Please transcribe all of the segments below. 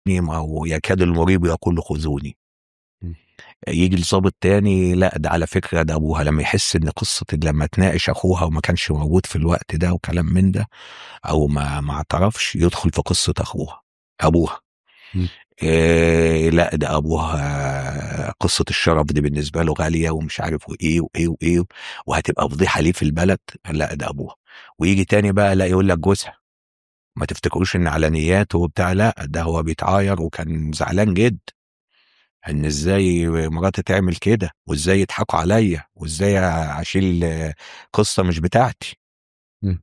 او يكاد المريب يقول خذوني م. يجي الظابط تاني لا ده على فكره ده ابوها لما يحس ان قصه لما تناقش اخوها وما كانش موجود في الوقت ده وكلام من ده او ما ما اعترفش يدخل في قصه اخوها ابوها م. إيه لا ده ابوها قصه الشرف دي بالنسبه له غاليه ومش عارف وايه وايه وايه وهتبقى فضيحه ليه في البلد لا ده ابوها ويجي تاني بقى لا يقول لك جوزها ما تفتكروش ان على نياته وبتاع لا ده هو بيتعاير وكان زعلان جدا ان ازاي مراتي تعمل كده وازاي يضحكوا عليا وازاي اشيل قصه مش بتاعتي م.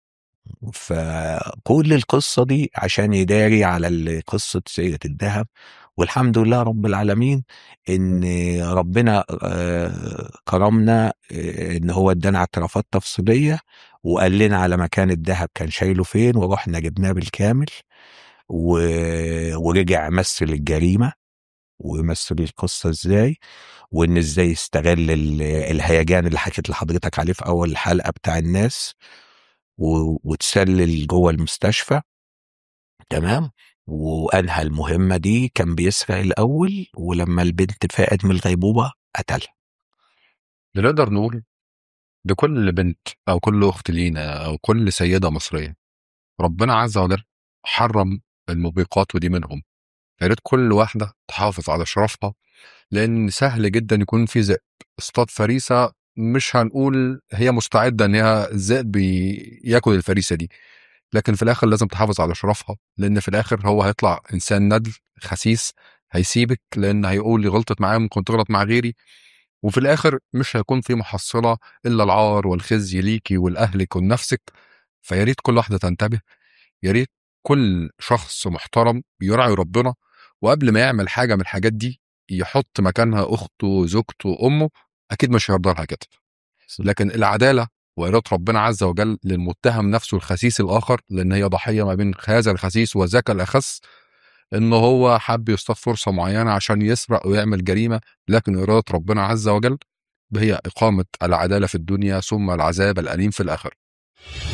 فكل القصه دي عشان يداري على ال- قصه سيده الذهب والحمد لله رب العالمين ان ربنا آه، كرمنا آه، ان هو ادانا اعترافات تفصيليه وقال لنا على مكان الذهب كان شايله فين ورحنا جبناه بالكامل و... ورجع مثل الجريمه ويمثل القصه ازاي وان ازاي استغل ال- الهيجان اللي حكيت لحضرتك عليه في اول الحلقه بتاع الناس و... وتسلل جوه المستشفى تمام وانهى المهمه دي كان بيسرق الاول ولما البنت فاقت من الغيبوبه قتلها نقدر نقول لكل بنت او كل اخت لينا او كل سيده مصريه ربنا عز وجل حرم الموبقات ودي منهم يا ريت كل واحده تحافظ على شرفها لان سهل جدا يكون في ذئب اصطاد فريسه مش هنقول هي مستعده ان هي الذئب ي- ياكل الفريسه دي لكن في الاخر لازم تحافظ على شرفها لان في الاخر هو هيطلع انسان ندل خسيس هيسيبك لان هيقول لي غلطت معايا ممكن تغلط مع غيري وفي الاخر مش هيكون في محصله الا العار والخزي ليكي ولاهلك ولنفسك فيا ريت كل واحده تنتبه يا ريت كل شخص محترم يراعي ربنا وقبل ما يعمل حاجه من الحاجات دي يحط مكانها اخته زوجته امه اكيد مش هيرضى لها كده لكن العداله وإرادة ربنا عز وجل للمتهم نفسه الخسيس الآخر لأن هي ضحية ما بين هذا الخسيس وذاك الأخس إن هو حب يصطاد فرصة معينة عشان يسرق ويعمل جريمة لكن إرادة ربنا عز وجل هي إقامة العدالة في الدنيا ثم العذاب الأليم في الآخرة